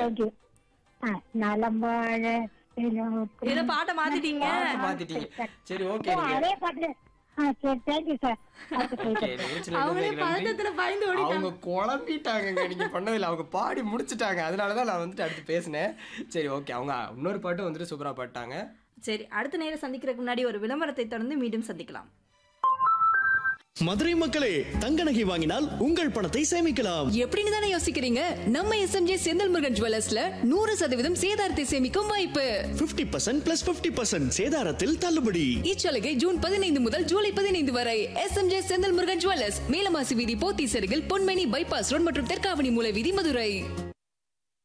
Thank you நலம் வாழ இத பாட்டை மாத்திட்டீங்க பாட்டு மாத்திட்டீங்க சரி ஓகே நீங்க அதே பாட்டு ஆ சரி தேங்க்யூ சார் ஓகே நிகழ்ச்சியில அவங்களே இருந்ததுக்கு நன்றி. பதட்டத்துல பயந்து ஓடிட்டாங்க அவங்க குழம்பிட்டாங்க நீங்க பண்ணதில்ல அவங்க பாடி முடிச்சிட்டாங்க அதனாலதான் நான் வந்துட்டு அடுத்து பேசினேன் சரி ஓகே அவங்க இன்னொரு பாட்டு வந்துட்டு சூப்பரா பாட்டாங்க சரி அடுத்த நேரம் சந்திக்கிறதுக்கு முன்னாடி ஒரு விளம்பரத்தை தொடர்ந்து மீண்டும் சந்திக்கலாம் மதுரை மக்களே தங்க நகை வாங்கினால் உங்கள் பணத்தை சேமிக்கலாம் எப்படின்னு தானே யோசிக்கிறீங்க நம்ம எஸ்எம்ஜே செந்தில் முருகன் ஜுவல்லர்ஸ்ல நூறு சதவீதம் சேதாரத்தை சேமிக்கும் வாய்ப்பு 50% பர்சன்ட் பிளஸ் பிப்டி பர்சன்ட் சேதாரத்தில் தள்ளுபடி இச்சலுகை ஜூன் பதினைந்து முதல் ஜூலை பதினைந்து வரை எஸ்எம்ஜே செந்தில் முருகன் ஜுவல்லர்ஸ் மேலமாசி வீதி போத்தீஸ் அருகில் பொன்மேனி பைபாஸ் ரோட் மற்றும் தெற்காவணி மூல வீதி மதுரை